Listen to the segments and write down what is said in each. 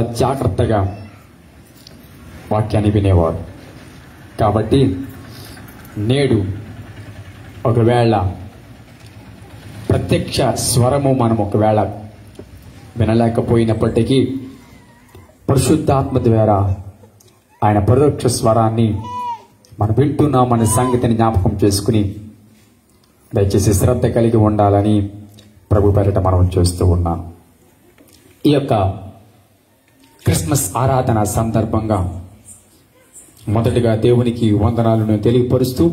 జాగ్రత్తగా వాక్యాన్ని వినేవారు కాబట్టి నేడు ఒకవేళ ప్రత్యక్ష స్వరము మనం ఒకవేళ వినలేకపోయినప్పటికీ పరిశుద్ధాత్మ ద్వారా ఆయన పరోక్ష స్వరాన్ని మనం వింటున్నామనే సంగతిని జ్ఞాపకం చేసుకుని దయచేసి శ్రద్ధ కలిగి ఉండాలని ప్రభు పేరిట మనం చేస్తూ ఉన్నాం ఈ యొక్క క్రిస్మస్ ఆరాధన సందర్భంగా మొదటగా దేవునికి వందనాలను తెలియపరుస్తూ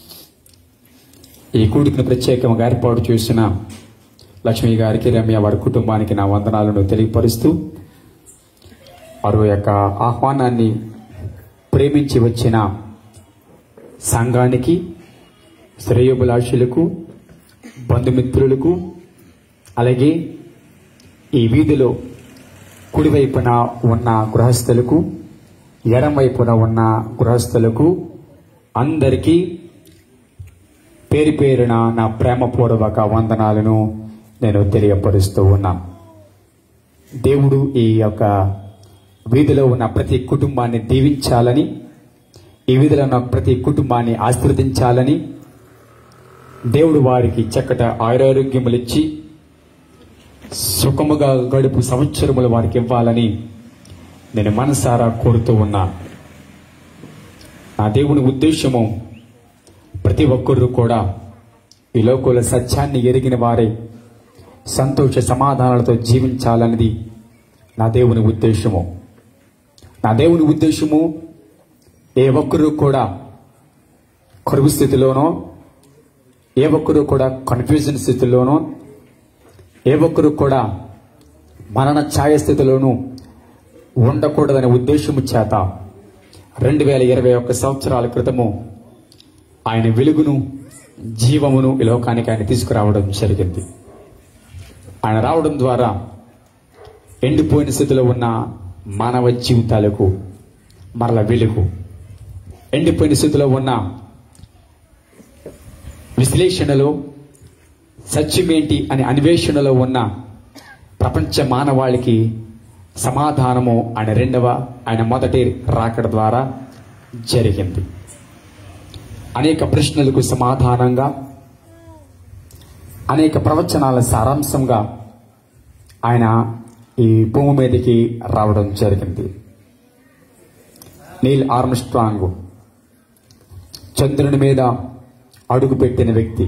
ఈ కూడికను ప్రత్యేకంగా ఏర్పాటు చేసిన లక్ష్మి గారికి రమ్య వారి కుటుంబానికి నా వందనాలను తెలియపరుస్తూ వారి యొక్క ఆహ్వానాన్ని ప్రేమించి వచ్చిన సంఘానికి శ్రేయోభిలాషులకు బంధుమిత్రులకు అలాగే ఈ వీధిలో కుడివైపున ఉన్న గృహస్థులకు ఎడం వైపున ఉన్న గృహస్థులకు అందరికీ పేరు పేరున నా ప్రేమపూర్వక వందనాలను నేను తెలియపరుస్తూ ఉన్నా దేవుడు ఈ యొక్క వీధిలో ఉన్న ప్రతి కుటుంబాన్ని దీవించాలని ఈ వీధిలో ఉన్న ప్రతి కుటుంబాన్ని ఆశీర్వదించాలని దేవుడు వారికి చక్కట ఆరోగ్యములిచ్చి సుఖముగా గడుపు సంవత్సరములు వారికి ఇవ్వాలని నేను మనసారా కోరుతూ ఉన్నా నా దేవుని ఉద్దేశము ప్రతి ఒక్కరూ కూడా ఈ లోకంలో సత్యాన్ని ఎరిగిన వారే సంతోష సమాధానాలతో జీవించాలన్నది నా దేవుని ఉద్దేశము నా దేవుని ఉద్దేశము ఏ ఒక్కరూ కూడా కరువు స్థితిలోనో ఏ ఒక్కరూ కూడా కన్ఫ్యూజన్ స్థితిలోనో ఏ ఒక్కరూ కూడా మరణ ఛాయ స్థితిలోనూ ఉండకూడదనే ఉద్దేశము చేత రెండు వేల ఇరవై ఒక్క సంవత్సరాల క్రితము ఆయన వెలుగును జీవమును ఈ లోకానికి ఆయన తీసుకురావడం జరిగింది ఆయన రావడం ద్వారా ఎండిపోయిన స్థితిలో ఉన్న మానవ జీవితాలకు మరల వెలుగు ఎండిపోయిన స్థితిలో ఉన్న విశ్లేషణలో సత్యమేంటి అనే అన్వేషణలో ఉన్న ప్రపంచ మానవాళికి సమాధానము ఆయన రెండవ ఆయన మొదటి రాకడ ద్వారా జరిగింది అనేక ప్రశ్నలకు సమాధానంగా అనేక ప్రవచనాల సారాంశంగా ఆయన ఈ భూమి మీదకి రావడం జరిగింది నీల్ ఆర్మ్స్ట్రాంగ్ చంద్రుని మీద అడుగు పెట్టిన వ్యక్తి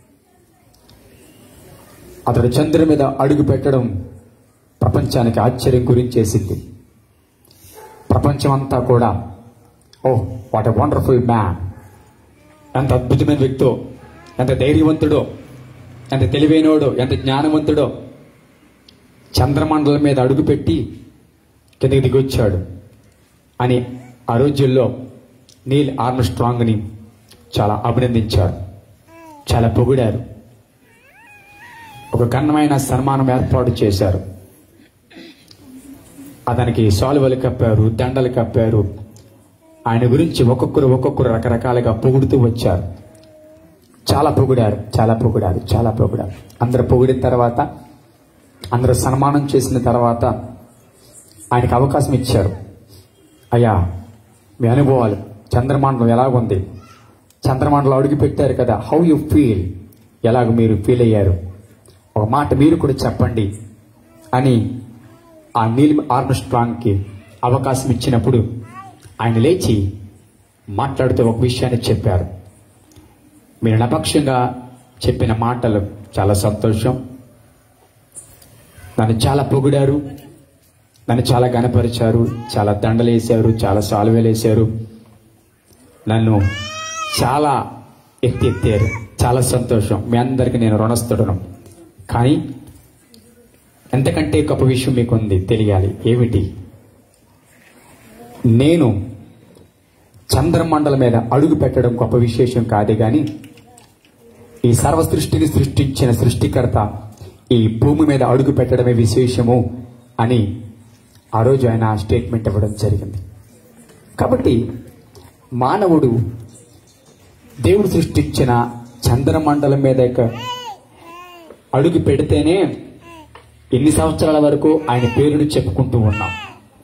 అతడు చంద్రుని మీద అడుగు పెట్టడం ప్రపంచానికి ఆశ్చర్యం గురించేసింది ప్రపంచం అంతా కూడా oh what a wonderful man ఎంత అద్భుతమైన వ్యక్తో ఎంత ధైర్యవంతుడో ఎంత తెలివైనోడో ఎంత జ్ఞానవంతుడో చంద్రమండలం మీద అడుగుపెట్టి కిందకి దిగొచ్చాడు అని ఆ రోజుల్లో నీల్ ఆర్మ్స్ట్రాంగ్ని చాలా అభినందించారు చాలా పొగిడారు ఒక ఘనమైన సన్మానం ఏర్పాటు చేశారు అతనికి సాల్వలు కప్పారు దండలు కప్పారు ఆయన గురించి ఒక్కొక్కరు ఒక్కొక్కరు రకరకాలుగా పొగుడుతూ వచ్చారు చాలా పొగిడారు చాలా పొగిడారు చాలా పొగిడారు అందరు పొగిడిన తర్వాత అందరూ సన్మానం చేసిన తర్వాత ఆయనకు అవకాశం ఇచ్చారు అయ్యా మీ అనుభవాలు చంద్రమండలం ఎలాగుంది చంద్రమండలం అడుగు పెట్టారు కదా హౌ యు ఫీల్ ఎలాగ మీరు ఫీల్ అయ్యారు ఒక మాట మీరు కూడా చెప్పండి అని ఆ నీల్ ఆర్మ్స్ట్రాంగ్కి అవకాశం ఇచ్చినప్పుడు ఆయన లేచి మాట్లాడుతూ ఒక విషయాన్ని చెప్పారు మీరు నపక్షంగా చెప్పిన మాటలు చాలా సంతోషం నన్ను చాలా పొగిడారు నన్ను చాలా గనపరిచారు చాలా దండలేశారు చాలా సాల్వేలేశారు నన్ను చాలా ఎత్తి ఎత్తారు చాలా సంతోషం మీ అందరికీ నేను రుణస్తుడను కానీ ఎంతకంటే గొప్ప విషయం మీకు ఉంది తెలియాలి ఏమిటి నేను చంద్రమండలం మీద అడుగు పెట్టడం గొప్ప విశేషం కాదు కానీ ఈ సర్వ సృష్టిని సృష్టించిన సృష్టికర్త ఈ భూమి మీద అడుగు పెట్టడమే విశేషము అని ఆ రోజు ఆయన స్టేట్మెంట్ ఇవ్వడం జరిగింది కాబట్టి మానవుడు దేవుడు సృష్టించిన చంద్రమండలం మీద ఇక అడుగు పెడితేనే ఎన్ని సంవత్సరాల వరకు ఆయన పేరును చెప్పుకుంటూ ఉన్నాం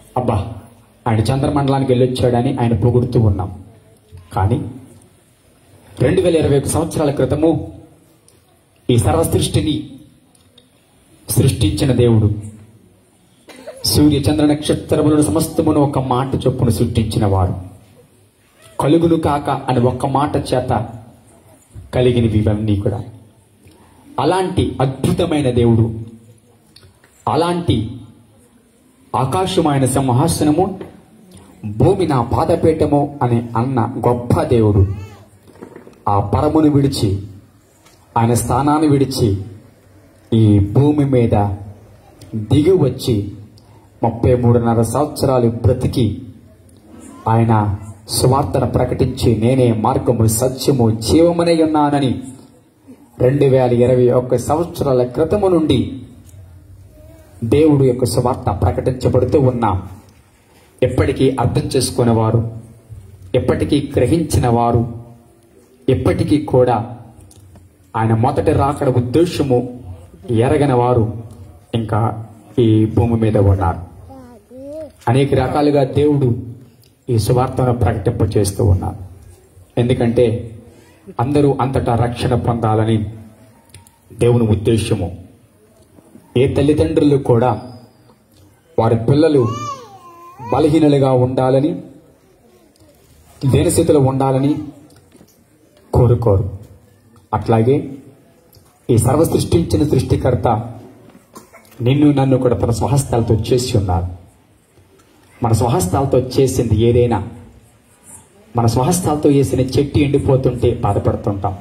అబ్బా ఆయన చంద్రమండలానికి వెళ్ళొచ్చాడని ఆయన పొగుడుతూ ఉన్నాం కానీ రెండు వేల ఇరవై ఒక సంవత్సరాల క్రితము ఈ సర్వ సృష్టిని సృష్టించిన దేవుడు సూర్య చంద్ర నక్షత్రములను సమస్తమును ఒక మాట చొప్పున సృష్టించిన వారు కలుగును కాక అని ఒక్క మాట చేత కలిగినవి ఇవన్నీ కూడా అలాంటి అద్భుతమైన దేవుడు అలాంటి ఆకాశమైన సింహాసనము భూమి నా పాదపీఠము అని అన్న గొప్ప దేవుడు ఆ పరమును విడిచి ఆయన స్థానాన్ని విడిచి ఈ భూమి మీద దిగి వచ్చి ముప్పై మూడున్నర సంవత్సరాలు బ్రతికి ఆయన సువార్తను ప్రకటించి నేనే మార్గము సత్యము జీవమనే ఉన్నానని రెండు వేల ఇరవై ఒక్క సంవత్సరాల క్రితము నుండి దేవుడు యొక్క సువార్త ప్రకటించబడుతూ ఉన్నా ఎప్పటికీ అర్థం చేసుకునేవారు ఎప్పటికీ గ్రహించిన వారు ఎప్పటికీ కూడా ఆయన మొదటి రాకడ ఉద్దేశము ఎరగని వారు ఇంకా ఈ భూమి మీద ఉన్నారు అనేక రకాలుగా దేవుడు ఈ సువార్తను ప్రకటింప చేస్తూ ఉన్నారు ఎందుకంటే అందరూ అంతటా రక్షణ పొందాలని దేవుని ఉద్దేశము ఏ తల్లిదండ్రులు కూడా వారి పిల్లలు బలహీనలుగా ఉండాలని దీనస్థితిలో ఉండాలని కోరుకోరు అట్లాగే ఈ సర్వ సృష్టించిన సృష్టికర్త నిన్ను నన్ను కూడా తన స్వహస్తాలతో చేసి ఉన్నారు మన స్వహస్తాలతో చేసింది ఏదైనా మన స్వహస్తాలతో వేసిన చెట్టు ఎండిపోతుంటే బాధపడుతుంటాం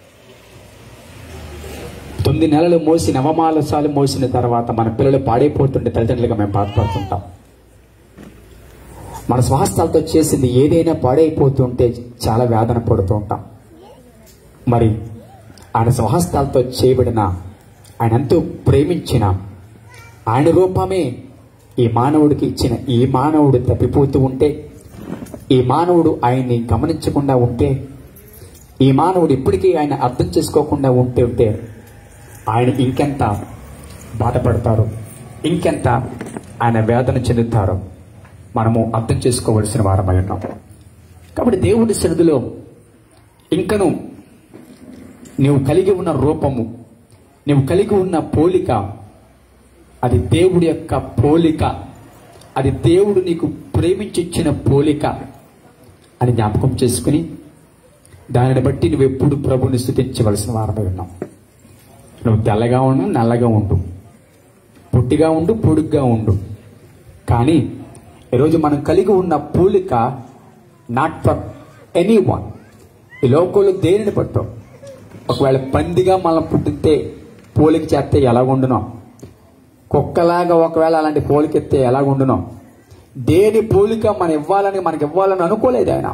తొమ్మిది నెలలు మోసి నవమాలసాలు మోసిన తర్వాత మన పిల్లలు పాడైపోతుంటే తల్లిదండ్రులుగా మేము బాధపడుతుంటాం మన స్వహస్తాలతో చేసింది ఏదైనా పాడైపోతుంటే చాలా వేదన పడుతూ ఉంటాం మరి ఆయన స్వహస్తాలతో చేయబడిన ఆయన ఎంతో ప్రేమించిన ఆయన రూపమే ఈ మానవుడికి ఇచ్చిన ఈ మానవుడు తప్పిపోతూ ఉంటే ఈ మానవుడు ఆయన్ని గమనించకుండా ఉంటే ఈ మానవుడు ఇప్పటికీ ఆయన అర్థం చేసుకోకుండా ఉంటే ఉంటే ఆయన ఇంకెంత బాధపడతారు ఇంకెంత ఆయన వేదన చెందుతారో మనము అర్థం చేసుకోవలసిన వారమై ఉన్నాం కాబట్టి దేవుడి సన్నిధిలో ఇంకను నీవు కలిగి ఉన్న రూపము నీవు కలిగి ఉన్న పోలిక అది దేవుడి యొక్క పోలిక అది దేవుడు నీకు ప్రేమించిచ్చిన పోలిక అని జ్ఞాపకం చేసుకుని దానిని బట్టి నువ్వు ఎప్పుడు ప్రభుని స్థుతించవలసిన వారమై ఉన్నావు నువ్వు తెల్లగా ఉండు నల్లగా ఉండు పొట్టిగా ఉండు పొడుగ్గా ఉండు కానీ ఈరోజు మనం కలిగి ఉన్న పోలిక నాట్ ఫర్ ఎనీ వన్ ఈ లోకంలో దేనిని పట్టు ఒకవేళ పందిగా మనం పుట్టితే పోలిక చేస్తే ఎలాగుండునో కుక్కలాగా ఒకవేళ అలాంటి పోలిక ఎత్తే ఎలాగుండునో దేని పోలిక మనం ఇవ్వాలని మనకి ఇవ్వాలని అనుకోలేదు ఆయన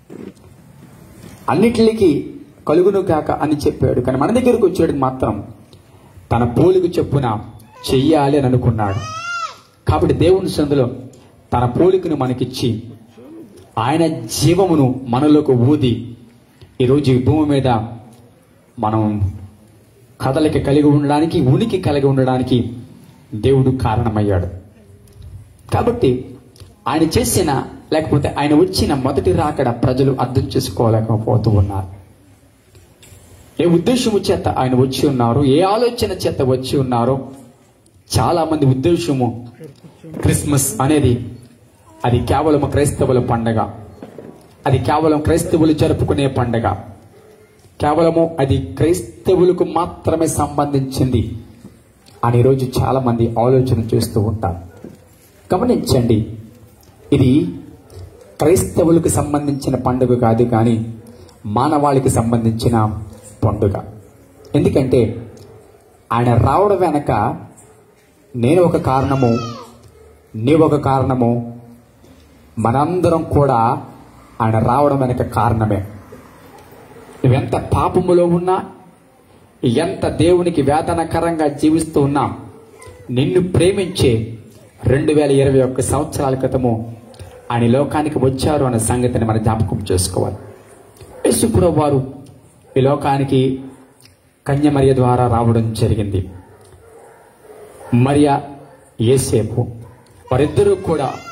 అన్నిటికి కలుగును కాక అని చెప్పాడు కానీ మన దగ్గరకు వచ్చేటికి మాత్రం తన పోలిక చెప్పున చెయ్యాలి అని అనుకున్నాడు కాబట్టి దేవుని సందులో తన పోలికను మనకిచ్చి ఆయన జీవమును మనలోకి ఊది ఈరోజు ఈ భూమి మీద మనం కదలిక కలిగి ఉండడానికి ఉనికి కలిగి ఉండడానికి దేవుడు కారణమయ్యాడు కాబట్టి ఆయన చేసిన లేకపోతే ఆయన వచ్చిన మొదటి రాకడ ప్రజలు అర్థం చేసుకోలేకపోతూ ఉన్నారు ఏ ఉద్దేశము చేత ఆయన వచ్చి ఉన్నారు ఏ ఆలోచన చేత వచ్చి ఉన్నారో చాలా మంది ఉద్దేశము క్రిస్మస్ అనేది అది కేవలం క్రైస్తవుల పండగ అది కేవలం క్రైస్తవులు జరుపుకునే పండగ కేవలము అది క్రైస్తవులకు మాత్రమే సంబంధించింది అని ఈరోజు చాలా మంది ఆలోచన చేస్తూ ఉంటారు గమనించండి ఇది క్రైస్తవులకు సంబంధించిన పండుగ కాదు కానీ మానవాళికి సంబంధించిన పండుగ ఎందుకంటే ఆయన రావడం వెనక నేను ఒక కారణము నీవు ఒక కారణము మనందరం కూడా ఆయన రావడం వెనక కారణమే నువ్వెంత పాపములో ఉన్నా ఎంత దేవునికి వేదనకరంగా జీవిస్తూ ఉన్నా నిన్ను ప్రేమించే రెండు వేల ఇరవై ఒక్క సంవత్సరాల క్రితము ఆయన ఈ లోకానికి వచ్చారు అనే సంగతిని మనం జ్ఞాపకం చేసుకోవాలి యేసుప్రభు వారు ఈ లోకానికి కన్యమర్య ద్వారా రావడం జరిగింది మరియ ఏసేపు వారిద్దరూ కూడా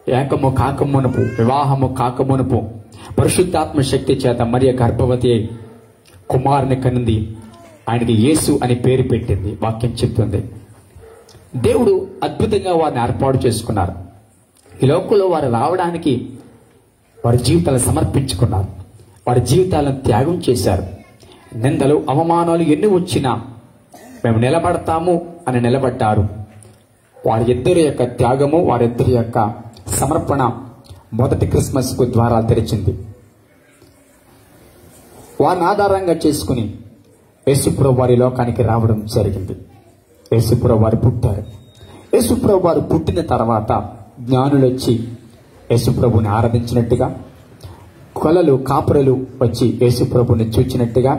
ఏకము కాకమునుపు వివాహము కాకమునుపు పరిశుద్ధాత్మ శక్తి చేత మరియ గర్భవతి అయి కుమారుని కనింది ఆయనకి యేసు అని పేరు పెట్టింది వాక్యం చెప్తుంది దేవుడు అద్భుతంగా వారిని ఏర్పాటు చేసుకున్నారు ఈ లోకంలో వారు రావడానికి వారి జీవితాలను సమర్పించుకున్నారు వారి జీవితాలను త్యాగం చేశారు నిందలు అవమానాలు ఎన్ని వచ్చినా మేము నిలబడతాము అని నిలబడ్డారు వారి ఇద్దరి యొక్క త్యాగము వారిద్దరి యొక్క సమర్పణ మొదటి క్రిస్మస్ కు ద్వారాలు తెరిచింది వారిని ఆధారంగా చేసుకుని యేసుప్రభు వారి లోకానికి రావడం జరిగింది యేసుప్రభు వారు పుట్టారు యేసుప్రభు వారు పుట్టిన తర్వాత జ్ఞానులు వచ్చి యేసుప్రభుని ఆరాధించినట్టుగా కొలలు కాపురలు వచ్చి యేసుప్రభుని చూచినట్టుగా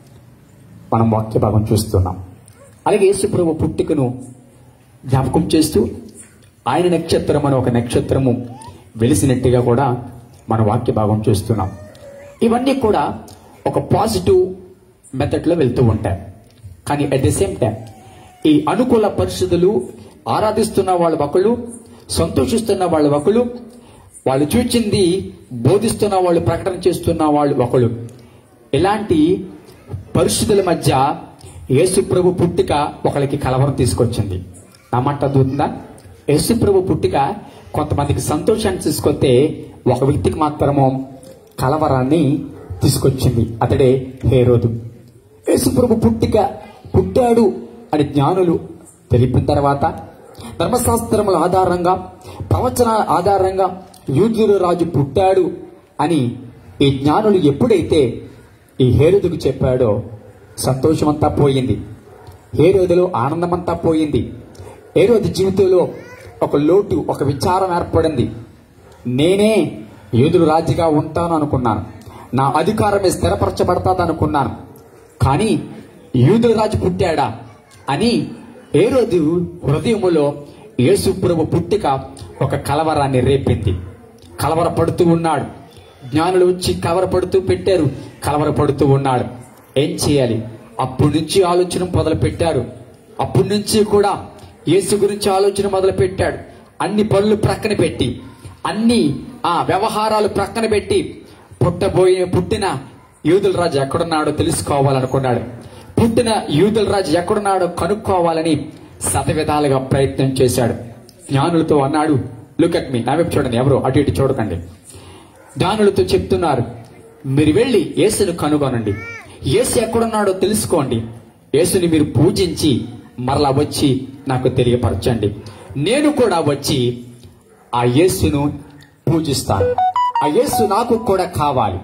మనం వాక్య భాగం చూస్తున్నాం అలాగే యేసుప్రభు పుట్టుకను జ్ఞాపకం చేస్తూ ఆయన నక్షత్రం అని ఒక నక్షత్రము వెలిసినట్టుగా కూడా మన వాక్య భాగం చూస్తున్నాం ఇవన్నీ కూడా ఒక పాజిటివ్ మెథడ్లో వెళ్తూ ఉంటాయి కానీ అట్ ది సేమ్ టైం ఈ అనుకూల పరిస్థితులు ఆరాధిస్తున్న వాళ్ళు ఒకళ్ళు సంతోషిస్తున్న వాళ్ళు ఒకళ్ళు వాళ్ళు చూచింది బోధిస్తున్న వాళ్ళు ప్రకటన చేస్తున్న వాళ్ళు ఒకళ్ళు ఇలాంటి పరిస్థితుల మధ్య యేసుప్రభు పుట్టుక ఒకరికి కలవరం తీసుకొచ్చింది నా మాట అర్థమవుతుందా యేసుప్రభు పుట్టుక కొంతమందికి సంతోషాన్ని తీసుకొస్తే ఒక వ్యక్తికి మాత్రము కలవరాన్ని తీసుకొచ్చింది అతడే హేరోదు యేసుప్రభు పుట్టిక పుట్టాడు అని జ్ఞానులు తెలిపిన తర్వాత ధర్మశాస్త్రముల ఆధారంగా ప్రవచనాల ఆధారంగా యూదులు రాజు పుట్టాడు అని ఈ జ్ఞానులు ఎప్పుడైతే ఈ హేరోదుకు చెప్పాడో సంతోషమంతా పోయింది హేరోదులో ఆనందమంతా పోయింది హేరోదు జీవితంలో ఒక లోటు ఒక విచారం ఏర్పడింది నేనే యూదులు రాజుగా ఉంటాను అనుకున్నాను నా అధికారమే స్థిరపరచబడతాది అనుకున్నాను కానీ యూదుల రాజు పుట్టాడా అని ఏ రోజు హృదయములో యేసుప్రభు పుట్టిక ఒక కలవరాన్ని రేపింది కలవరపడుతూ ఉన్నాడు జ్ఞానులు వచ్చి కలవరపడుతూ పెట్టారు కలవరపడుతూ ఉన్నాడు ఏం చేయాలి అప్పటి నుంచి ఆలోచన మొదలు పెట్టారు అప్పటి నుంచి కూడా యేసు గురించి ఆలోచన మొదలు పెట్టాడు అన్ని పనులు ప్రక్కన పెట్టి అన్ని ఆ వ్యవహారాలు ప్రక్కన పెట్టి పుట్టబోయే పుట్టిన యూదుల రాజు ఎక్కడున్నాడో తెలుసుకోవాలనుకున్నాడు పుట్టిన యూదుల రాజు ఎక్కడున్నాడో కనుక్కోవాలని శతవిధాలుగా ప్రయత్నం చేశాడు జ్ఞానులతో అన్నాడు లుక్ అట్ మీ నా వైపు చూడండి ఎవరు అటు ఇటు చూడకండి జ్ఞానులతో చెప్తున్నారు మీరు వెళ్ళి యేసును కనుగొనండి యేసు ఎక్కడున్నాడో తెలుసుకోండి యేసుని మీరు పూజించి మరలా వచ్చి నాకు తెలియపరచండి నేను కూడా వచ్చి ఆ యేసును పూజిస్తాను ఆ యేసు నాకు కూడా కావాలి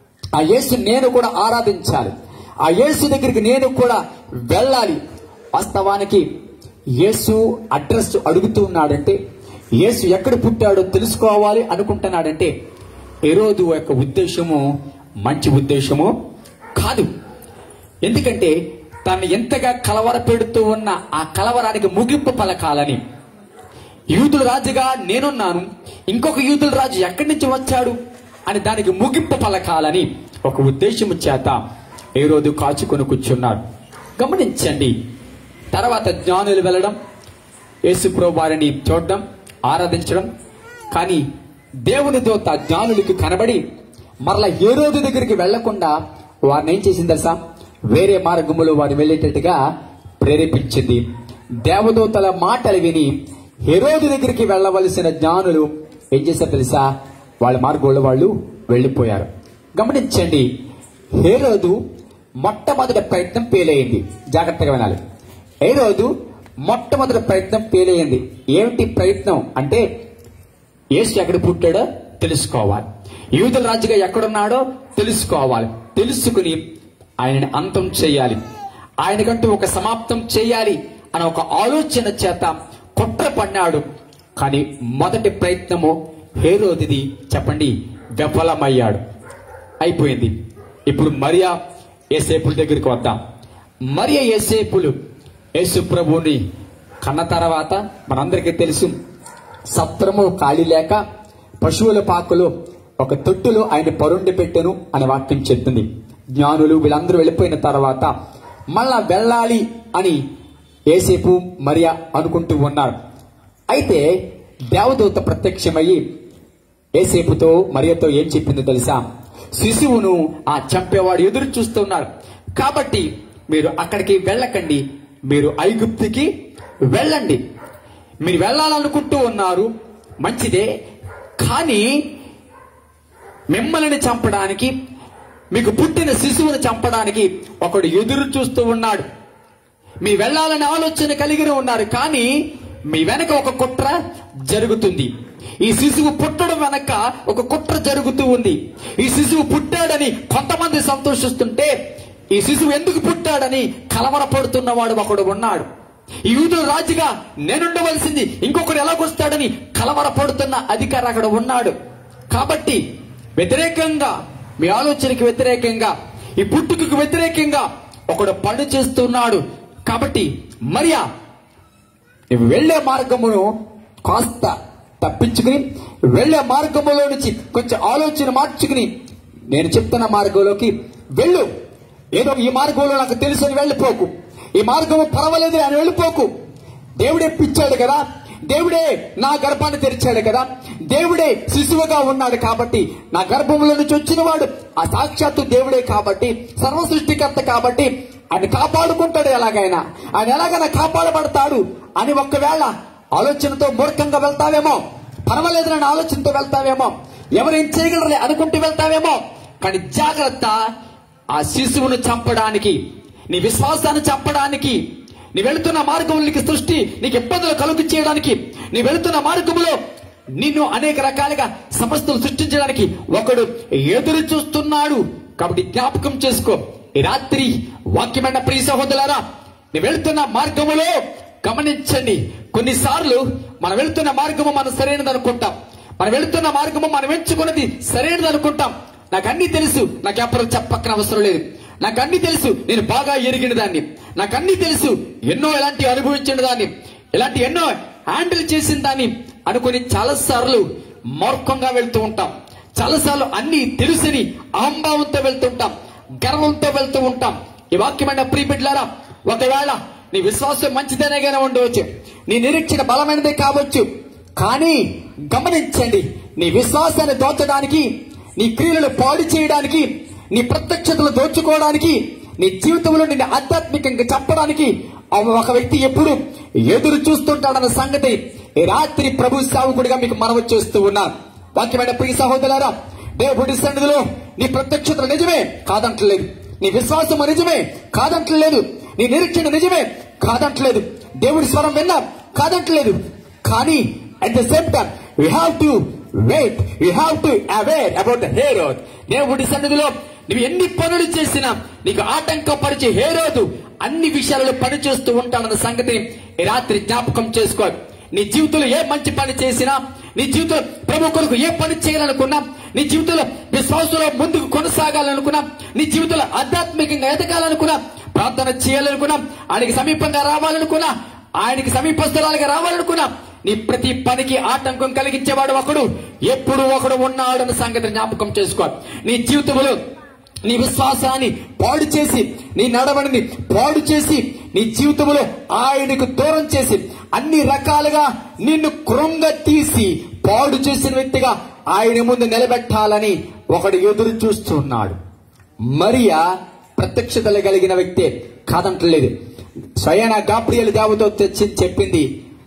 ఆ యేసు నేను కూడా ఆరాధించాలి ఆ యేసు దగ్గరికి నేను కూడా వెళ్ళాలి వాస్తవానికి యేసు అడ్రస్ అడుగుతూ ఉన్నాడంటే యేసు ఎక్కడ పుట్టాడో తెలుసుకోవాలి అనుకుంటున్నాడంటే ఎరోదు యొక్క ఉద్దేశము మంచి ఉద్దేశము కాదు ఎందుకంటే తను ఎంతగా కలవర పెడుతూ ఉన్న ఆ కలవరానికి ముగింపు పలకాలని యూదుల రాజుగా నేనున్నాను ఇంకొక యూదుల రాజు ఎక్కడి నుంచి వచ్చాడు అని దానికి ముగింపు పలకాలని ఒక ఉద్దేశము చేత ఏ రోజు కాచుకొని కూర్చున్నారు గమనించండి తర్వాత జ్ఞానులు వెళ్ళడం యేసుప్రభు వారిని చూడడం ఆరాధించడం కానీ దేవుని దూత జ్ఞానులకి కనబడి మరలా ఏ రోజు దగ్గరికి వెళ్లకుండా వారిని ఏం చేసింది తెలుసా వేరే మార్గములో వారు వెళ్ళేటట్టుగా ప్రేరేపించింది దేవదూతల మాటలు విని హెరోదు దగ్గరికి వెళ్ళవలసిన జ్ఞానులు ఏం చేశారు తెలుసా వాళ్ళ మార్గంలో వాళ్ళు వెళ్ళిపోయారు గమనించండి హేరోదు మొట్టమొదటి ప్రయత్నం ఫెయిల్ జాగ్రత్తగా వినాలి హేరోదు మొట్టమొదటి ప్రయత్నం ఫెయిల్ అయింది ఏమిటి ప్రయత్నం అంటే యేసు ఎక్కడ పుట్టాడో తెలుసుకోవాలి యూదుల రాజుగా ఎక్కడున్నాడో తెలుసుకోవాలి తెలుసుకుని ఆయనని అంతం చేయాలి ఆయనకంటూ ఒక సమాప్తం చేయాలి అనే ఒక ఆలోచన చేత కుట్ర పన్నాడు కానీ మొదటి ప్రయత్నము హేరోదిది చెప్పండి విఫలమయ్యాడు అయిపోయింది ఇప్పుడు మరియా ఏసేపుల దగ్గరికి వద్దాం మరియా ఏసేపులు యేసు ప్రభువుని కన్న తర్వాత మనందరికీ తెలుసు సత్రము ఖాళీ లేక పశువుల పాకలో ఒక తొట్టులో ఆయన పరుండి పెట్టెను అనే వాక్యం చెప్తుంది జ్ఞానులు వీళ్ళందరూ వెళ్ళిపోయిన తర్వాత మళ్ళా వెళ్ళాలి అని ఏసేపు మరియా అనుకుంటూ ఉన్నారు అయితే దేవదూత ప్రత్యక్షమయ్యి ఏసేపుతో మరియతో ఏం చెప్పిందో తెలుసా శిశువును ఆ చంపేవాడు ఎదురు చూస్తున్నాడు కాబట్టి మీరు అక్కడికి వెళ్ళకండి మీరు ఐగుప్తికి వెళ్ళండి మీరు వెళ్ళాలనుకుంటూ ఉన్నారు మంచిదే కానీ మిమ్మల్ని చంపడానికి మీకు పుట్టిన శిశువును చంపడానికి ఒకడు ఎదురు చూస్తూ ఉన్నాడు మీ వెళ్ళాలని ఆలోచన కలిగి ఉన్నారు కానీ మీ వెనక ఒక కుట్ర జరుగుతుంది ఈ శిశువు పుట్టడం వెనక ఒక కుట్ర జరుగుతూ ఉంది ఈ శిశువు పుట్టాడని కొంతమంది సంతోషిస్తుంటే ఈ శిశువు ఎందుకు పుట్టాడని కలవరపడుతున్నవాడు ఒకడు ఉన్నాడు ఈ యూదుల రాజుగా నేనుండవలసింది ఇంకొకడు ఎలాగొస్తాడని కలవరపడుతున్న అధికారి అక్కడ ఉన్నాడు కాబట్టి వ్యతిరేకంగా మీ ఆలోచనకి వ్యతిరేకంగా ఈ పుట్టుకకు వ్యతిరేకంగా ఒకడు పని చేస్తున్నాడు కాబట్టి మరియా నువ్వు వెళ్లే మార్గమును కాస్త తప్పించుకుని వెళ్లే మార్గములో నుంచి కొంచెం ఆలోచన మార్చుకుని నేను చెప్తున్న మార్గంలోకి వెళ్ళు ఏదో ఈ మార్గంలో నాకు తెలుసు అని వెళ్ళిపోకు ఈ మార్గము పర్వాలేదు అని వెళ్ళిపోకు దేవుడే పిచ్చాడు కదా దేవుడే నా గర్భాన్ని తెరిచాడు కదా దేవుడే శిశువుగా ఉన్నాడు కాబట్టి నా గర్భంలో నుంచి వచ్చిన వాడు ఆ సాక్షాత్తు దేవుడే కాబట్టి సర్వ సృష్టికర్త కాబట్టి ఆయన కాపాడుకుంటాడు ఎలాగైనా ఆయన ఎలాగైనా కాపాడబడతాడు అని ఒక్కవేళ ఆలోచనతో మూర్ఖంగా వెళ్తావేమో పర్వాలేదు అనే ఆలోచనతో వెళ్తావేమో ఎవరేం చేయగలరు అనుకుంటూ వెళ్తావేమో కానీ జాగ్రత్త ఆ శిశువును చంపడానికి నీ విశ్వాసాన్ని చంపడానికి నీ వెళుతున్న మార్గంలో నీకు సృష్టి నీకు ఇబ్బందులు కలుగు చేయడానికి నీ వెళుతున్న మార్గంలో నిన్ను అనేక రకాలుగా సమస్యలు సృష్టించడానికి ఒకడు ఎదురు చూస్తున్నాడు కాబట్టి జ్ఞాపకం చేసుకో ఈ రాత్రి వాక్యమైన ప్రియ సహోదరులారా నీ వెళుతున్న మార్గములో గమనించండి కొన్నిసార్లు మనం వెళుతున్న మార్గము మనం సరైనది అనుకుంటాం మనం వెళుతున్న మార్గము మనం ఎంచుకున్నది సరైనది అనుకుంటాం నాకు అన్ని తెలుసు నాకు ఎప్పుడు చెప్పక్కన అవసరం లేదు నాకు అన్ని తెలుసు నేను బాగా ఎరిగిన దాన్ని నాకు అన్ని తెలుసు ఎన్నో ఇలాంటి అనుభవించిన దాన్ని ఇలాంటి ఎన్నో హ్యాండిల్ చేసిన దాన్ని అనుకుని చాలా సార్లు మూర్ఖంగా వెళ్తూ ఉంటాం చాలాసార్లు అన్ని తెలుసని అహంభావంతో వెళ్తుంటాం గర్వంతో వెళ్తూ ఉంటాం ఈ వాక్యమైన ప్రియబిడ్లారా ఒకవేళ నీ విశ్వాసం మంచిదనేగానే ఉండవచ్చు నీ నిరీక్షణ బలమైనదే కావచ్చు కానీ గమనించండి నీ విశ్వాసాన్ని దోచడానికి నీ క్రియలను పాడు చేయడానికి నీ ప్రత్యక్షతలు దోచుకోవడానికి నీ జీవితంలో నిన్ను ఆధ్యాత్మికంగా చెప్పడానికి ఆ ఒక వ్యక్తి ఎప్పుడు ఎదురు చూస్తుంటాడన్న సంగతి ఈ రాత్రి ప్రభు సేవకుడిగా మీకు మనవి చేస్తూ ఉన్నాను వాక్యమైన ప్రియ సహోదరులారా దేవుడి సన్నిధిలో నీ ప్రత్యక్షతలు నిజమే కాదంటలేదు నీ విశ్వాసం నిజమే కాదంటలేదు నీ నిరీక్షణ నిజమే కాదంటలేదు దేవుడి స్వరం విన్నా కాదంటలేదు కానీ at the same time you have to wait you have to aware about the Herod దేవుడి సన్నిధిలో నువ్వు ఎన్ని పనులు చేసినా నీకు ఆటంకపరిచే హేరోదు అన్ని విషయాలలో పని చేస్తూ ఉంటాడన్న సంగతిని ఈ రాత్రి జ్ఞాపకం చేసుకో నీ జీవితంలో ఏ మంచి పని చేసినా నీ జీవితంలో ప్రభు కొరకు ఏ పని చేయాలనుకున్నా నీ జీవితంలో విశ్వాసంలో ముందుకు కొనసాగాలనుకున్నా నీ జీవితంలో ఆధ్యాత్మికంగా ఎదగాలనుకున్నా ప్రార్థన చేయాలనుకున్నా ఆయనకి సమీపంగా రావాలనుకున్నా ఆయనకి సమీపస్థలాలుగా రావాలనుకున్నా నీ ప్రతి పనికి ఆటంకం కలిగించేవాడు ఒకడు ఎప్పుడు ఒకడు ఉన్నాడన్న సంగతి జ్ఞాపకం చేసుకో నీ జీవితంలో నీ విశ్వాసాన్ని పాడు చేసి నీ నడవడిని పాడు చేసి నీ జీవితంలో ఆయనకు దూరం చేసి అన్ని రకాలుగా నిన్ను కృంగ తీసి పాడు చేసిన వ్యక్తిగా ఆయన ముందు నిలబెట్టాలని ఒకడు ఎదురు చూస్తున్నాడు మరియా ప్రత్యక్షతలు కలిగిన వ్యక్తే కాదంటలేదు స్వయాన గాబ్రియల్ దేవతో తెచ్చి చెప్పింది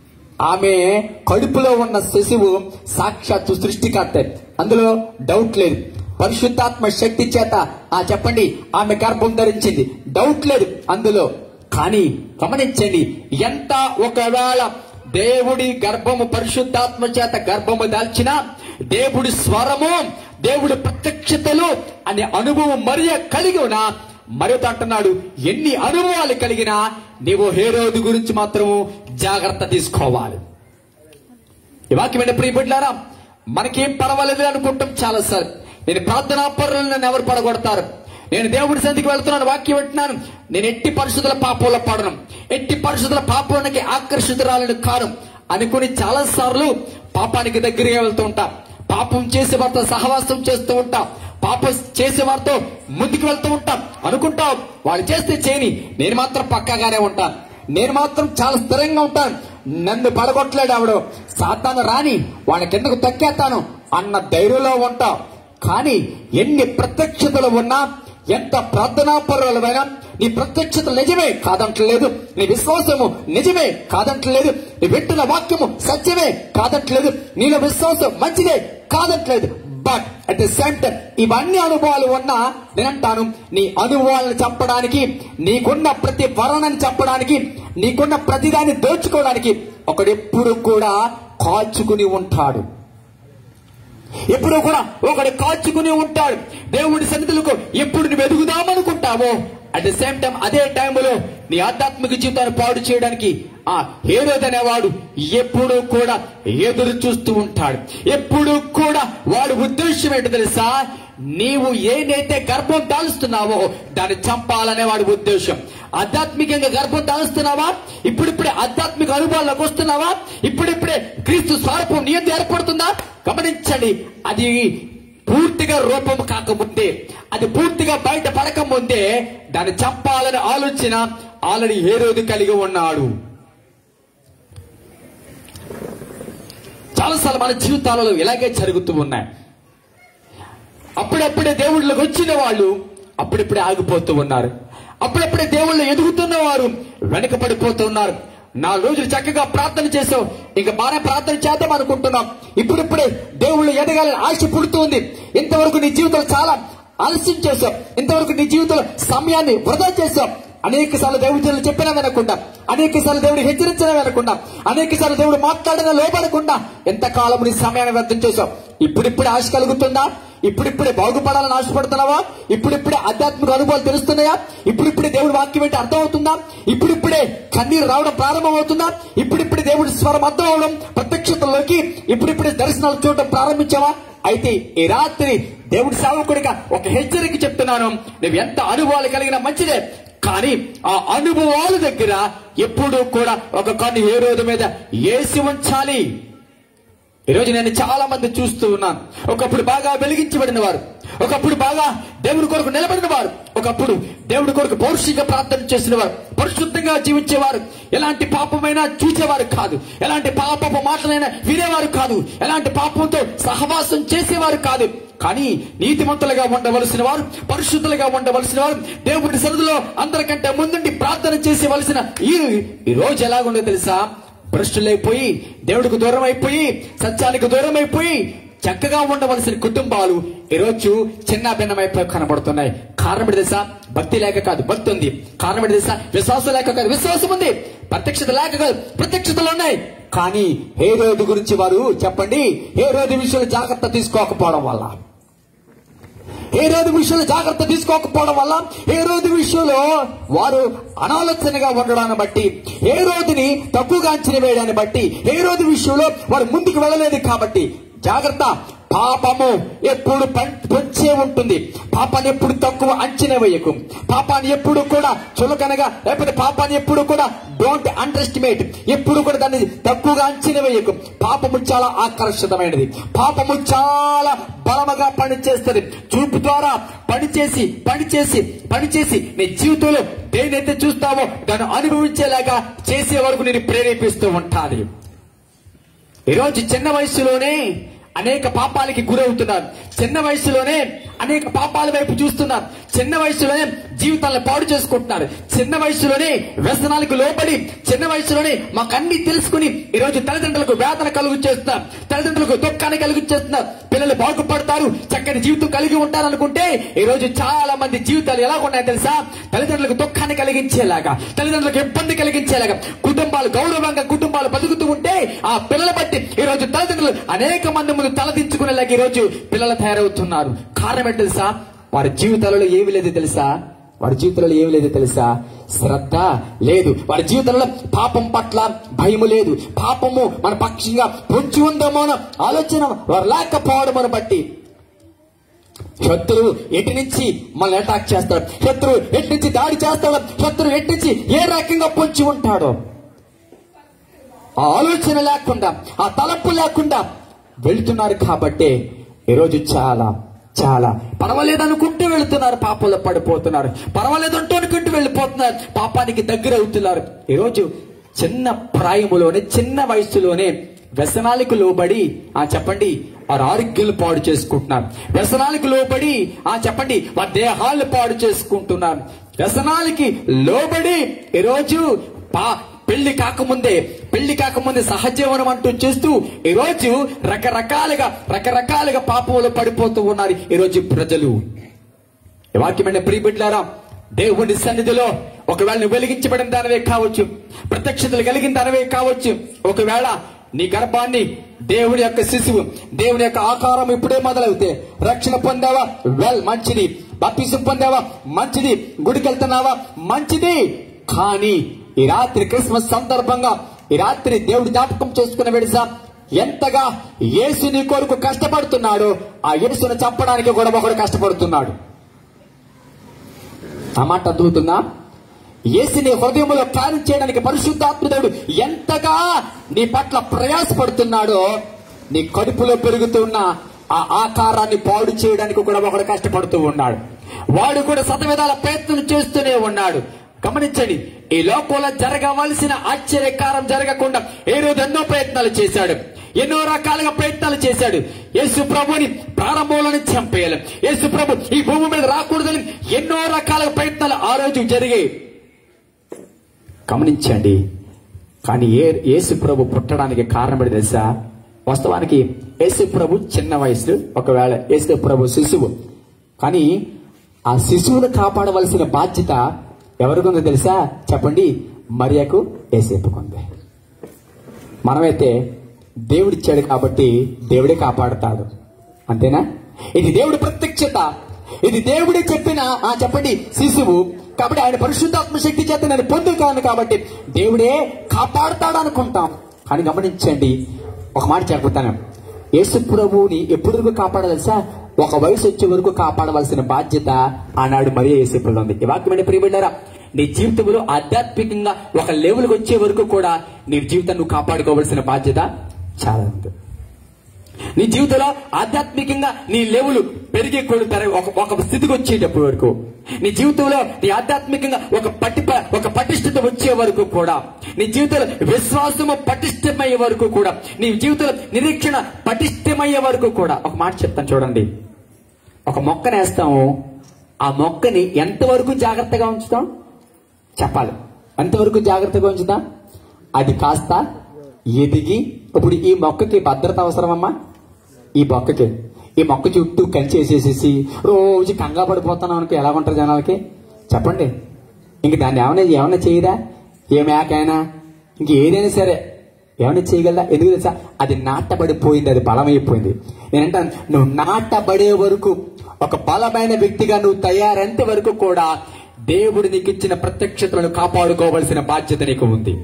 ఆమె కడుపులో ఉన్న శిశువు సాక్షాత్తు సృష్టికర్త అందులో డౌట్ లేదు పరిశుద్ధాత్మ శక్తి చేత ఆ చెప్పండి ఆమె గర్భం ధరించింది డౌట్ లేదు అందులో కానీ గమనించండి ఎంత ఒకవేళ దేవుడి గర్భము పరిశుద్ధాత్మ చేత గర్భము దాల్చిన దేవుడి స్వరము దేవుడి ప్రత్యక్షతలు అనే అనుభవం మరియ కలిగి ఉన్న మరొకటి అంటున్నాడు ఎన్ని అనుభవాలు కలిగినా నీవు హేరోదు గురించి మాత్రము జాగ్రత్త తీసుకోవాలి ఈ వాక్యమైన ప్రియబిడ్లారా మనకేం పర్వాలేదు అనుకుంటాం చాలా సార్ నేను ప్రార్థనా పరులను నన్ను ఎవరు పడగొడతారు నేను దేవుడి సంధికి వెళ్తున్నాను వాక్యం వింటున్నాను నేను ఎట్టి పరిశుద్ధుల పాపంలో పడను ఎట్టి పరిశుద్ధుల పాపానికి ఆకర్షితురాలను కాను అనుకుని చాలా సార్లు పాపానికి దగ్గరగా వెళ్తూ ఉంటాం పాపం చేసే వారితో సహవాసం చేస్తూ ఉంటాం పాపం చేసే వారితో ముందుకు వెళ్తూ ఉంటాం అనుకుంటాం వాళ్ళు చేస్తే చేయని నేను మాత్రం పక్కాగానే ఉంటాను నేను మాత్రం చాలా స్థిరంగా ఉంటాను నన్ను పడగొట్టలేడు ఆవిడ సాతాను రాని వాడి కిందకు తొక్కేస్తాను అన్న ధైర్యంలో ఉంటావు కానీ ఎన్ని ప్రత్యక్షతలు ఉన్నా ఎంత ప్రార్థనాపరులమైనా నీ ప్రత్యక్షత నిజమే కాదంటలేదు నీ విశ్వాసము నిజమే కాదంటలేదు నీ వింటున్న వాక్యము సత్యమే కాదంటలేదు నీలో విశ్వాసం మంచిదే కాదంటలేదు but at the same time ఇవన్నీ అనుభవాలు ఉన్నా నేనంటాను నీ అనుభవాలను చంపడానికి నీకున్న ప్రతి వరణని చంపడానికి నీకున్న ప్రతిదాన్ని దోచుకోవడానికి ఒకడెప్పుడు కూడా కాచుకుని ఉంటాడు ఎప్పుడు కూడా ఒకడు కాచుకుని ఉంటాడు దేవుడి సన్నిధులకు ఎప్పుడు నువ్వు ఎదుగుదామనుకుంటావో అట్ ద సేమ్ టైం అదే టైంలో నీ ఆధ్యాత్మిక జీవితాన్ని పాడు చేయడానికి ఆ హేరోద్ అనేవాడు ఎప్పుడు కూడా ఎదురు చూస్తూ ఉంటాడు ఎప్పుడు కూడా వాడు ఉద్దేశం ఏంటో తెలుసా నీవు ఏదైతే గర్భం దాలుస్తున్నావో దాన్ని చంపాలనే వాడి ఉద్దేశం ఆధ్యాత్మికంగా గర్భం దాలుస్తున్నావా ఇప్పుడిప్పుడే ఆధ్యాత్మిక అనుభవాల్లోకి వస్తున్నావా ఇప్పుడిప్పుడే క్రీస్తు స్వరూపం నీ యొద్ద ఏర్పడుతుందా గమనించండి అది పూర్తిగా రూపం కాకముందే అది పూర్తిగా బయట పడకముందే దాన్ని చంపాలని ఆలోచన ఆల్రెడీ ఏ రోజు కలిగి ఉన్నాడు చాలాసార్లు మన జీవితాలలో ఇలాగే జరుగుతూ ఉన్నాయి అప్పుడప్పుడే దేవుళ్ళకి వచ్చిన వాళ్ళు అప్పుడప్పుడే ఆగిపోతూ ఉన్నారు అప్పుడప్పుడే దేవుళ్ళు ఎదుగుతున్న వారు వెనకబడిపోతున్నారు నాలుగు రోజులు చక్కగా ప్రార్థన చేసావు ఇంకా బాగా ప్రార్థన చేద్దాం అనుకుంటున్నాం ఇప్పుడిప్పుడే దేవుళ్ళు ఎదగాలని ఆశ పుడుతుంది ఇంతవరకు నీ జీవితంలో చాలా ఆలస్యం చేసావు ఇంతవరకు నీ జీవితంలో సమయాన్ని వృధా చేసావు అనేక సార్లు దేవుడు చెప్పినా వినకుండా అనేక సార్లు దేవుడు హెచ్చరించినా వినకుండా అనేక సార్లు దేవుడు మాట్లాడిన లోపడకుండా ఎంతకాలం నీ సమయాన్ని వ్యర్థం చేసావు ఇప్పుడిప్పుడే ఆశ కలుగుతుందా ఇప్పుడిప్పుడే బాగుపడాలని ఆశపడుతున్నావా ఇప్పుడిప్పుడే ఆధ్యాత్మిక అనుభవాలు తెలుస్తున్నాయా ఇప్పుడిప్పుడే దేవుడి వాక్యం ఏంటి అర్థం అవుతుందా ఇప్పుడిప్పుడే కన్నీరు రావడం ప్రారంభమవుతుందా ఇప్పుడిప్పుడే దేవుడి స్వరం అర్థం అవడం ప్రత్యక్షతలోకి ఇప్పుడిప్పుడే దర్శనాలు చూడడం ప్రారంభించావా అయితే ఈ రాత్రి దేవుడి సేవకుడిగా ఒక హెచ్చరిక చెప్తున్నాను నువ్వు ఎంత అనుభవాలు కలిగిన మంచిదే కానీ ఆ అనుభవాల దగ్గర ఎప్పుడూ కూడా ఒక కన్ను ఏ రోజు మీద ఏసి ఉంచాలి ఈరోజు నేను చాలా మంది చూస్తూ ఉన్నాను ఒకప్పుడు బాగా వెలిగించబడిన వారు ఒకప్పుడు బాగా దేవుడి కొరకు నిలబడిన వారు ఒకప్పుడు దేవుడి కొరకు పౌరుషిక ప్రార్థన చేసిన వారు పరిశుద్ధంగా జీవించేవారు ఎలాంటి పాపమైనా చూసేవారు కాదు ఎలాంటి పాపపు మాటలైనా వినేవారు కాదు ఎలాంటి పాపంతో సహవాసం చేసేవారు కాదు కానీ నీతిమంతులుగా ఉండవలసిన వారు పరిశుద్ధులుగా ఉండవలసిన వారు దేవుడి సరదులో అందరికంటే ముందుండి ప్రార్థన చేసేవలసిన ఈ ఈ రోజు ఎలాగుందో తెలుసా భ్రష్టులైపోయి దేవుడికి దూరం అయిపోయి సత్యానికి దూరం అయిపోయి చక్కగా ఉండవలసిన కుటుంబాలు ఈరోజు చిన్న భిన్నమైపోయి కనబడుతున్నాయి కారణం ఏంటి తెలుసా భక్తి లేక కాదు భక్తి ఉంది కారణం ఏంటి తెలుసా విశ్వాసం లేక కాదు విశ్వాసం ఉంది ప్రత్యక్షత లేక కాదు ప్రత్యక్షతలు ఉన్నాయి కానీ ఏ రోజు గురించి వారు చెప్పండి ఏ రోజు విషయంలో జాగ్రత్త తీసుకోకపోవడం వల్ల ఏ రోజు విషయంలో జాగ్రత్త తీసుకోకపోవడం వల్ల ఏ రోజు విషయంలో వారు అనాలోచనగా ఉండడాన్ని బట్టి ఏ రోజుని తక్కువగా అంచనా వేయడాన్ని బట్టి ఏ రోజు విషయంలో వారు ముందుకు వెళ్ళలేదు కాబట్టి జాగ్రత్త పాపము ఎప్పుడు పం- పొంచే ఉంటుంది పాపాన్ని ఎప్పుడు తక్కువ అంచనా వేయకు పాపాన్ని ఎప్పుడు కూడా చులకనగా లేకపోతే పాపాన్ని ఎప్పుడు కూడా డోంట్ అండర్ ఎస్టిమేట్ ఎప్పుడు కూడా దాన్ని తక్కువగా అంచనా వేయకు పాపము చాలా ఆకర్షితమైనది పాపము చాలా బలముగా పనిచేస్తుంది చూపు ద్వారా పనిచేసి పనిచేసి పనిచేసి నీ జీవితంలో దేనైతే చూస్తావో దాన్ని అనుభవించేలాగా చేసే వరకు నేను ప్రేరేపిస్తూ ఉంటాది ఈరోజు చిన్న వయసులోనే అనేక పాపాలకి గురవుతున్నారు చిన్న వయసులోనే అనేక పాపాల వైపు చూస్తున్నారు చిన్న వయసులోనే జీవితాలను పాడు చేసుకుంటున్నారు చిన్న వయసులోనే వ్యసనాలకు లోబడి చిన్న వయసులోనే మాకు అన్ని తెలుసుకుని ఈరోజు తల్లిదండ్రులకు వేదన కలుగు చేస్తున్నారు తల్లిదండ్రులకు దుఃఖాన్ని కలుగు చేస్తున్నారు పిల్లలు బాగుపడతారు చక్కని జీవితం కలిగి ఉంటారు అనుకుంటే ఈ రోజు చాలా మంది జీవితాలు ఎలా ఉన్నాయో తెలుసా తల్లిదండ్రులకు దుఃఖాన్ని కలిగించేలాగా తల్లిదండ్రులకు ఇబ్బంది కలిగించేలాగా కుటుంబాలు గౌరవంగా కుటుంబాలు బతుకుతూ ఉంటే ఆ పిల్లల బట్టి ఈ రోజు తల్లిదండ్రులు అనేక మంది ముందు తలదించుకునేలాగా ఈ రోజు పిల్లలు తయారవుతున్నారు కారణం ఏంటి తెలుసా వారి జీవితాలలో ఏమి లేదు తెలుసా వారి జీవితంలో ఏమి లేదు తెలుసా శ్రద్ధ లేదు వారి జీవితంలో పాపం పట్ల భయము లేదు పాపము మన పక్షంగా పొంచి ఉందేమో అన్న ఆలోచన వారు లేకపోవడం బట్టి శత్రువు ఎటు నుంచి మనల్ని అటాక్ చేస్తాడు శత్రువు ఎటు నుంచి దాడి చేస్తాడు శత్రువు ఎటు నుంచి ఏ రకంగా పొంచి ఉంటాడో ఆ ఆలోచన లేకుండా ఆ తలపు లేకుండా వెళ్తున్నారు కాబట్టి ఈరోజు చాలా చాలా పర్వాలేదు అనుకుంటూ వెళ్తున్నారు పాపంలో పడిపోతున్నారు పర్వాలేదు అంటూ అనుకుంటూ వెళ్ళిపోతున్నారు పాపానికి దగ్గర అవుతున్నారు ఈరోజు చిన్న ప్రాయములోనే చిన్న వయసులోనే వ్యసనాలకు లోబడి ఆ చెప్పండి వారి ఆరోగ్యాలు పాడు చేసుకుంటున్నారు వ్యసనాలకు లోబడి ఆ చెప్పండి వారి దేహాలు పాడు చేసుకుంటున్నారు వ్యసనాలకి లోబడి ఈరోజు పా పెళ్లి కాకముందే పెళ్లి కాకముందే సహజీవనం అంటూ చేస్తూ ఈరోజు రకరకాలుగా రకరకాలుగా పాపంలో పడిపోతూ ఉన్నారు ఈరోజు ప్రజలు ఈ వాక్యమైన ప్రియబిడ్లారా దేవుని సన్నిధిలో ఒకవేళ నువ్వు వెలిగించబడిన దానివే కావచ్చు ప్రత్యక్షతలు కలిగిన దానివే కావచ్చు ఒకవేళ నీ గర్భాన్ని దేవుని యొక్క శిశువు దేవుని యొక్క ఆకారం ఇప్పుడే మొదలవుతే రక్షణ పొందావా వెల్ మంచిది బాప్తిజం పొందావా మంచిది గుడికి వెళ్తున్నావా మంచిది కానీ ఈ రాత్రి క్రిస్మస్ సందర్భంగా ఈ రాత్రి దేవుడు జ్ఞాపకం చేసుకున్న వెడిసా ఎంతగా యేసు నీ కొరకు కష్టపడుతున్నాడో ఆ యేసును చంపడానికి కూడా ఒకడు కష్టపడుతున్నాడు ఆ మాట అర్థమవుతుందా యేసుని హృదయంలో కార్యం చేయడానికి పరిశుద్ధాత్మదేవుడు ఎంతగా నీ పట్ల ప్రయాసపడుతున్నాడో నీ కడుపులో పెరుగుతున్న ఆ ఆకారాన్ని పాడు చేయడానికి కూడా ఒకడు కష్టపడుతూ ఉన్నాడు వాడు కూడా శతవిధాల ప్రయత్నం చేస్తూనే ఉన్నాడు గమనించండి ఈ లోకంలో జరగవలసిన ఆశ్చర్యకారం జరగకుండా ఏ రోజు ఎన్నో ప్రయత్నాలు చేశాడు ఎన్నో రకాలుగా ప్రయత్నాలు చేశాడు యేసు ప్రభుని ప్రారంభంలోనే చంపేయాలి యేసు ప్రభు ఈ భూమి మీద రాకూడదని ఎన్నో రకాల ప్రయత్నాలు ఆ రోజు జరిగాయి గమనించండి కానీ ఏ యేసు ప్రభు పుట్టడానికి కారణం ఏంటి తెలుసా వాస్తవానికి యేసు ప్రభు చిన్న వయసు ఒకవేళ యేసు ప్రభు శిశువు కానీ ఆ శిశువును కాపాడవలసిన బాధ్యత ఎవరికి ఉందో తెలుసా చెప్పండి మరియకు ఏసేపుకుంది మనమైతే దేవుడిచ్చాడు కాబట్టి దేవుడే కాపాడుతాడు అంతేనా ఇది దేవుడి ప్రత్యక్షత ఇది దేవుడే చెప్పిన ఆ చెప్పండి శిశువు కాబట్టి ఆయన పరిశుద్ధాత్మ శక్తి చేత నేను పొందుతాను కాబట్టి దేవుడే కాపాడుతాడు అనుకుంటాం కానీ గమనించండి ఒక మాట చెప్పుతాను యేసు ప్రభువుని ఎప్పుడు వరకు కాపాడాలి తెలుసా ఒక వయసు వచ్చే వరకు కాపాడవలసిన బాధ్యత ఆనాడు మరియ యేసు ప్రభు ఉంది ఈ వాక్యమైన ప్రియబిడ్డారా నీ జీవితంలో ఆధ్యాత్మికంగా ఒక లెవెల్కి వచ్చే వరకు కూడా నీ జీవితాన్ని నువ్వు కాపాడుకోవాల్సిన బాధ్యత చాలా ఉంది నీ జీవితంలో ఆధ్యాత్మికంగా నీ లెవెల్ పెరిగే కొడుతారు ఒక ఒక స్థితికి వచ్చేటప్పటి వరకు నీ జీవితంలో నీ ఆధ్యాత్మికంగా ఒక పట్టి ఒక పటిష్టత వచ్చే వరకు కూడా నీ జీవితంలో విశ్వాసము పటిష్టమయ్యే వరకు కూడా నీ జీవితంలో నిరీక్షణ పటిష్టమయ్యే వరకు కూడా ఒక మాట చెప్తాను చూడండి ఒక మొక్కని వేస్తాము ఆ మొక్కని ఎంతవరకు జాగ్రత్తగా ఉంచుతాం చెప్పాలి ఎంతవరకు జాగ్రత్తగా ఉంచుతాం అది కాస్త ఎదిగి ఇప్పుడు ఈ మొక్కకి భద్రత అవసరమమ్మా ఈ మొక్కకి ఈ మొక్క చుట్టూ కంచి వేసేసేసి రోజు కంగా పడిపోతున్నాం అనుకో ఎలా ఉంటారు జనాలకి చెప్పండి ఇంక దాన్ని ఏమైనా ఏమైనా చేయదా ఏ మేకైనా ఇంక ఏదైనా సరే ఏమైనా చేయగలదా ఎందుకు తెలుసా అది నాటబడిపోయింది అది బలమైపోయింది నేనంటాను నువ్వు నాటబడే వరకు ఒక బలమైన వ్యక్తిగా నువ్వు తయారంత వరకు కూడా దేవుడు నీకు ఇచ్చిన ప్రత్యక్షతలను కాపాడుకోవలసిన బాధ్యత నీకు ఉంది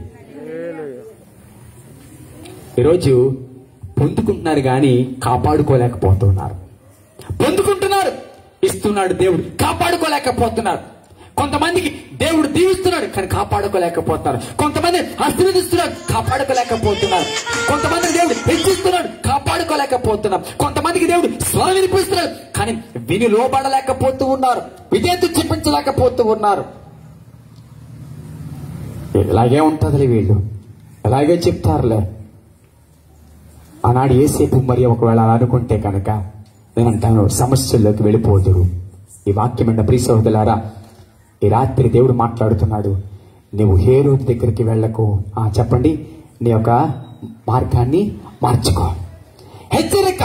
ఈరోజు పొందుకుంటున్నారు కానీ కాపాడుకోలేకపోతున్నారు పొందుకుంటున్నారు ఇస్తున్నాడు దేవుడు కాపాడుకోలేకపోతున్నారు కొంతమందికి దేవుడు దీవిస్తున్నాడు కానీ కాపాడుకోలేకపోతున్నారు కొంతమంది ఆశీర్వదిస్తున్నాడు కాపాడుకోలేకపోతున్నారు కొంతమందికి దేవుడు హెచ్చిస్తున్నాడు కాపాడుకోలేకపోతున్నారు కొంతమందికి దేవుడు స్వరం వినిపిస్తున్నాడు కానీ విని లోబడలేకపోతూ ఉన్నారు విధేయత చూపించలేకపోతూ ఉన్నారు ఇలాగే ఉంటుందిలే వీళ్ళు ఇలాగే చెప్తారులే ఆనాడు ఏసేపు మరి ఒకవేళ అలా అనుకుంటే కనుక నేను అంటాను సమస్యల్లోకి వెళ్ళిపోదురు ఈ వాక్యమైన ప్రియ సహోదరులారా ఈ రాత్రి దేవుడు మాట్లాడుతున్నాడు నువ్వు ఏ రోజు దగ్గరికి వెళ్ళకు ఆ చెప్పండి నీ యొక్క మార్గాన్ని మార్చుకో హెచ్చరిక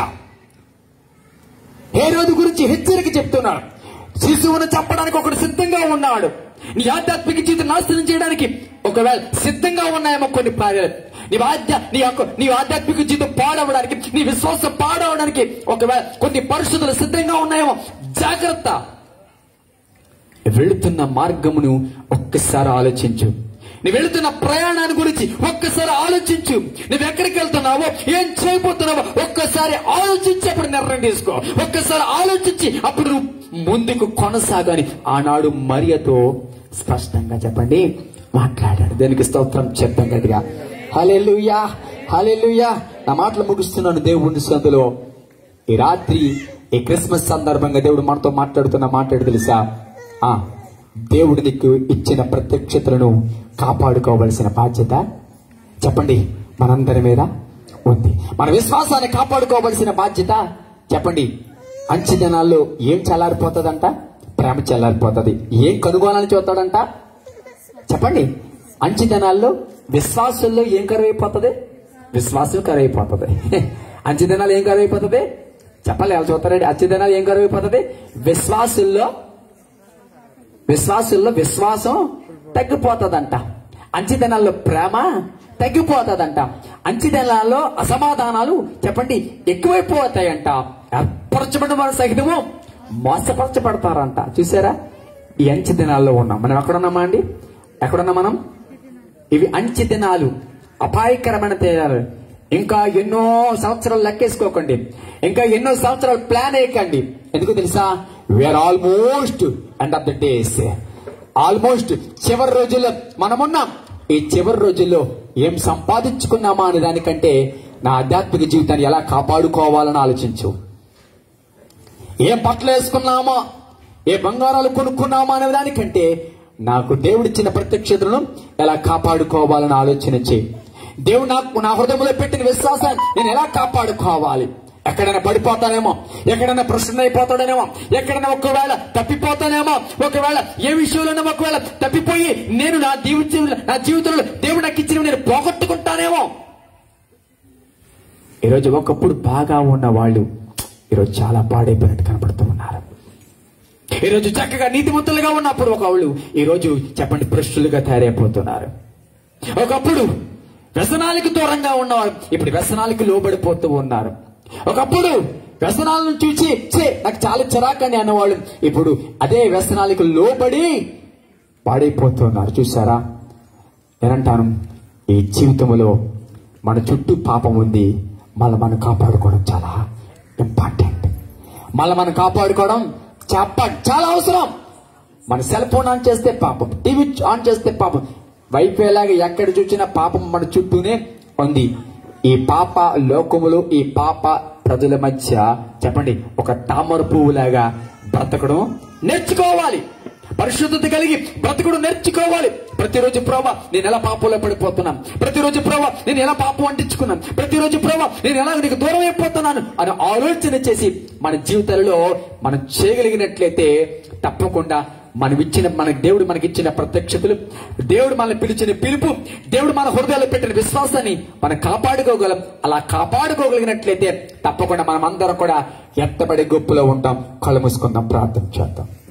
ఏ రోజు గురించి హెచ్చరిక చెప్తున్నాడు శిశువును చంపడానికి ఒకడు సిద్ధంగా ఉన్నాడు నీ ఆధ్యాత్మిక జీవితం నాశనం చేయడానికి ఒకవేళ సిద్ధంగా ఉన్నాయేమో కొన్ని కార్యాలు నీ ఆధ్య నీ యొక్క నీ ఆధ్యాత్మిక జీవితం పాడవడానికి నీ విశ్వాసం పాడవడానికి ఒకవేళ కొన్ని పరిస్థితులు సిద్ధంగా ఉన్నాయేమో జాగ్రత్త వెళుతున్న మార్గమును ఒక్కసారి ఆలోచించు నువ్వు వెళుతున్న ప్రయాణాన్ని గురించి ఒక్కసారి ఆలోచించు నువ్వు ఎక్కడికి వెళ్తున్నావో ఏం చేయబోతున్నావో ఒక్కసారి ఆలోచించి అప్పుడు నిర్ణయం తీసుకో ఒక్కసారి ఆలోచించి అప్పుడు నువ్వు ముందుకు కొనసాగని ఆనాడు మరియతో స్పష్టంగా చెప్పండి మాట్లాడాడు దానికి స్తోత్రం చెప్తాం గట్టిగా హలెలుయా హలెలుయా నా మాటలు ముగిస్తున్నాను దేవుని సందులో ఈ రాత్రి ఈ క్రిస్మస్ సందర్భంగా దేవుడు మనతో మాట్లాడుతున్న మాట్లాడు తెలుసా ఆ దేవుడు నీకు ఇచ్చిన ప్రత్యక్షతలను కాపాడుకోవలసిన బాధ్యత చెప్పండి మనందరి మీద ఉంది మన విశ్వాసాన్ని కాపాడుకోవలసిన బాధ్యత చెప్పండి అంచె దినాల్లో ఏం చల్లారిపోతుందంట ప్రేమ చల్లారిపోతుంది ఏం కనుగోనాలని చూస్తాడంట చెప్పండి అంచె దినాల్లో విశ్వాసుల్లో ఏం కరువైపోతుంది విశ్వాసం కరువైపోతుంది అంచె దినాలు ఏం కరువైపోతుంది చెప్పాలి ఎలా చూస్తారండి అంచె దినాలు ఏం కరువైపోతుంది విశ్వాసుల్లో విశ్వాసుల్లో విశ్వాసం తగ్గిపోతుందంట అంచెదినాల్లో ప్రేమ తగ్గిపోతుందంట అంచెదినాల్లో అసమాధానాలు చెప్పండి ఎక్కువైపోతాయంట ఏర్పరచబడిన వారి సహితము మోసపరచబడతారంట చూసారా ఈ అంచె దినాల్లో ఉన్నాం మనం ఎక్కడున్నామా అండి ఎక్కడున్నాం మనం ఇవి అంచె దినాలు అపాయకరమైన తేడాలు ఇంకా ఎన్నో సంవత్సరాలు లెక్కేసుకోకండి ఇంకా ఎన్నో సంవత్సరాలు ప్లాన్ వేయకండి ఎందుకు తెలుసా we're almost end of the days almost చివరి రోజుల్లో మనమున్నాం ఈ చివరి రోజుల్లో ఏం సంపాదించుకున్నామా అనే దానికంటే నా ఆధ్యాత్మిక జీవితాన్ని ఎలా కాపాడుకోవాలని ఆలోచించు ఏ బట్టలు వేసుకున్నామా ఏ బంగారాలు కొనుక్కున్నామా అనే దానికంటే నాకు దేవుడిచ్చిన ప్రత్యక్షతలను ఎలా కాపాడుకోవాలని ఆలోచన చేయి దేవుడు నాకు నా హృదయంలో పెట్టిన విశ్వాసాన్ని నేను ఎలా కాపాడుకోవాలి ఎక్కడైనా పడిపోతానేమో ఎక్కడైనా ప్రశ్న అయిపోతాడేమో ఎక్కడైనా ఒకవేళ తప్పిపోతానేమో ఒకవేళ ఏ విషయంలోనో ఒకవేళ తప్పిపోయి నేను నా జీవితంలో నా జీవితంలో దేవుడు నాకు ఇచ్చిన నేను పోగొట్టుకుంటానేమో ఈరోజు ఒకప్పుడు బాగా ఉన్న వాళ్ళు ఈరోజు చాలా పాడైపోయినట్టు కనపడుతూ ఉన్నారు ఈరోజు చక్కగా నీతిమంతులుగా ఉన్నప్పుడు ఒక వాళ్ళు ఈరోజు చెప్పండి భ్రష్టులుగా తయారైపోతున్నారు ఒకప్పుడు వ్యసనాలకు దూరంగా ఉన్నవారు ఇప్పుడు వ్యసనాలకు లోబడిపోతూ ఉన్నారు ఒకప్పుడు వ్యసనాలను చూసి చే నాకు చాలా చిరాకని అన్నవాళ్ళు ఇప్పుడు అదే వ్యసనాలకు లోబడి పాడైపోతున్నారు చూసారా నేనంటాను ఈ జీవితంలో మన చుట్టూ పాపం ఉంది మళ్ళీ మనం కాపాడుకోవడం చాలా ఇంపార్టెంట్ మళ్ళీ మనం కాపాడుకోవడం చెప్ప చాలా అవసరం మన సెల్ ఫోన్ ఆన్ చేస్తే పాపం టీవీ ఆన్ చేస్తే పాపం వైఫై లాగా ఎక్కడ చూసినా పాపం మన చుట్టూనే ఉంది ఈ పాప లోకములు ఈ పాప ప్రజల మధ్య చెప్పండి ఒక తామర పువ్వులాగా బ్రతకడం నేర్చుకోవాలి పరిశుద్ధత కలిగి బ్రతకడం నేర్చుకోవాలి ప్రతిరోజు ప్రభా నేను ఎలా పాపంలో పడిపోతున్నాను ప్రతిరోజు ప్రభా నేను ఎలా పాపం అంటించుకున్నాను ప్రతిరోజు ప్రభా నేను ఎలా నీకు దూరం అయిపోతున్నాను అని ఆలోచన చేసి మన జీవితాలలో మనం చేయగలిగినట్లయితే తప్పకుండా మనం ఇచ్చిన మన దేవుడు మనకి ఇచ్చిన ప్రత్యక్షతలు దేవుడు మనల్ని పిలిచిన పిలుపు దేవుడు మన హృదయాల్లో పెట్టిన విశ్వాసాన్ని మనం కాపాడుకోగలం అలా కాపాడుకోగలిగినట్లయితే తప్పకుండా మనం అందరం కూడా ఎత్తబడి గొప్పలో ఉంటాం కళ్ళు మూసుకుందాం ప్రార్థన చేద్దాం